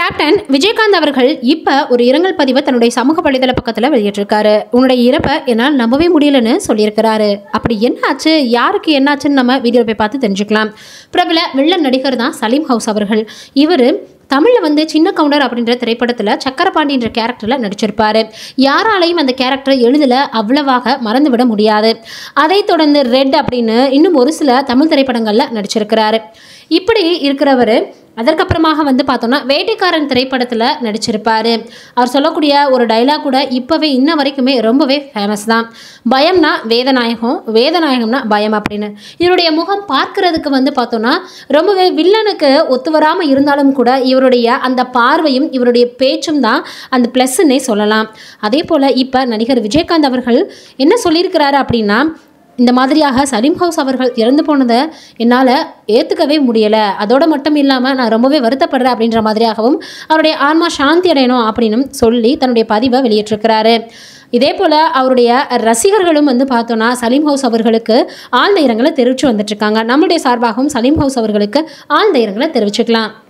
captain Vijayakanth அவர்கள் இப்போ ஒரு இரங்கல் பதிவை தன்னுடைய சமூக வலைதள பக்கத்தில் வெளியிட்டிருக்காரு உன்னுடைய இறப்பை என்னால் நம்பவே முடியலன்னு சொல்லியிருக்கிறாரு அப்படி என்ன ஆச்சு யாருக்கு என்னாச்சுன்னு நம்ம வீடியோ போய் பார்த்து தெரிஞ்சுக்கலாம் பிரபல வில்லன் நடிகர் தான் சலீம் ஹவுஸ் அவர்கள் இவர் தமிழில் வந்து சின்ன கவுண்டர் அப்படின்ற திரைப்படத்தில் சக்கரபாண்டின்ற கேரக்டரில் நடிச்சிருப்பாரு யாராலையும் அந்த கேரக்டரை எளிதில் அவ்வளவாக மறந்துவிட முடியாது அதைத் தொடர்ந்து ரெட் அப்படின்னு இன்னும் ஒரு சில தமிழ் திரைப்படங்களில் நடிச்சிருக்கிறாரு இப்படி இருக்கிறவர் அதற்கப்புறமாக வந்து பார்த்தோம்னா வேட்டைக்காரன் திரைப்படத்தில் நடிச்சிருப்பாரு அவர் சொல்லக்கூடிய ஒரு டைலாக் கூட இப்போவே இன்ன வரைக்குமே ரொம்பவே ஃபேமஸ் தான் பயம்னா வேதநாயகம் வேதநாயகம்னா பயம் அப்படின்னு இவருடைய முகம் பார்க்கறதுக்கு வந்து பார்த்தோம்னா ரொம்பவே வில்லனுக்கு ஒத்து வராமல் இருந்தாலும் கூட இவருடைய அந்த பார்வையும் இவருடைய பேச்சும் தான் அந்த ப்ளஸ்ன்னே சொல்லலாம் அதே போல் இப்போ நடிகர் விஜயகாந்த் அவர்கள் என்ன சொல்லியிருக்கிறாரு அப்படின்னா இந்த மாதிரியாக சலீம் ஹவுஸ் அவர்கள் இறந்து போனதை என்னால் ஏற்றுக்கவே முடியலை அதோடு மட்டும் இல்லாமல் நான் ரொம்பவே வருத்தப்படுறேன் அப்படின்ற மாதிரியாகவும் அவருடைய ஆன்மா சாந்தி அடையணும் அப்படின்னு சொல்லி தன்னுடைய பதிவை வெளியிட்டிருக்கிறாரு இதே போல் அவருடைய ரசிகர்களும் வந்து பார்த்தோன்னா சலீம் ஹவுஸ் அவர்களுக்கு ஆழ்ந்த இரங்கலை தெரிவித்து வந்துட்டுருக்காங்க நம்மளுடைய சார்பாகவும் சலீம் ஹவுஸ் அவர்களுக்கு ஆழ்ந்த இரங்கலை தெரிவிச்சுக்கலாம்